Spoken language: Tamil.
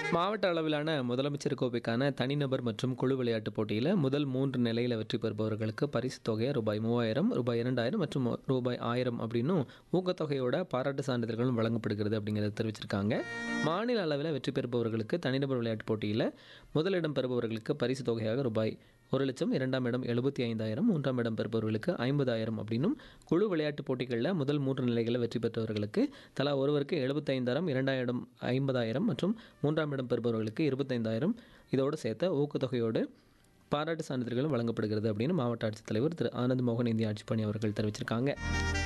மாவட்ட அளவிலான முதலமைச்சர் கோப்பைக்கான தனிநபர் மற்றும் குழு விளையாட்டுப் போட்டியில் முதல் மூன்று நிலையில் வெற்றி பெறுபவர்களுக்கு பரிசு தொகையை ரூபாய் மூவாயிரம் ரூபாய் இரண்டாயிரம் மற்றும் ரூபாய் ஆயிரம் அப்படின்னும் ஊக்கத்தொகையோட பாராட்டு சான்றிதழ்களும் வழங்கப்படுகிறது அப்படிங்கிறத தெரிவிச்சிருக்காங்க மாநில அளவில் வெற்றி பெறுபவர்களுக்கு தனிநபர் விளையாட்டுப் போட்டியில் முதலிடம் பெறுபவர்களுக்கு பரிசு தொகையாக ரூபாய் ஒரு லட்சம் இரண்டாம் இடம் எழுபத்தி ஐந்தாயிரம் மூன்றாம் இடம் பெறுபவர்களுக்கு ஐம்பதாயிரம் அப்படின்னும் குழு விளையாட்டுப் போட்டிகளில் முதல் மூன்று நிலைகளில் வெற்றி பெற்றவர்களுக்கு தலா ஒருவருக்கு எழுபத்தைந்தாயிரம் இரண்டாயிரம் ஐம்பதாயிரம் மற்றும் மூன்றாம் இடம் பெறுபவர்களுக்கு இருபத்தைந்தாயிரம் இதோடு சேர்த்த ஊக்கத்தொகையோடு பாராட்டு சான்றிதழ்களும் வழங்கப்படுகிறது அப்படின்னு மாவட்ட ஆட்சித்தலைவர் திரு ஆனந்த் மோகன் இந்திய ஆட்சிப்பணி அவர்கள் தெரிவிச்சிருக்காங்க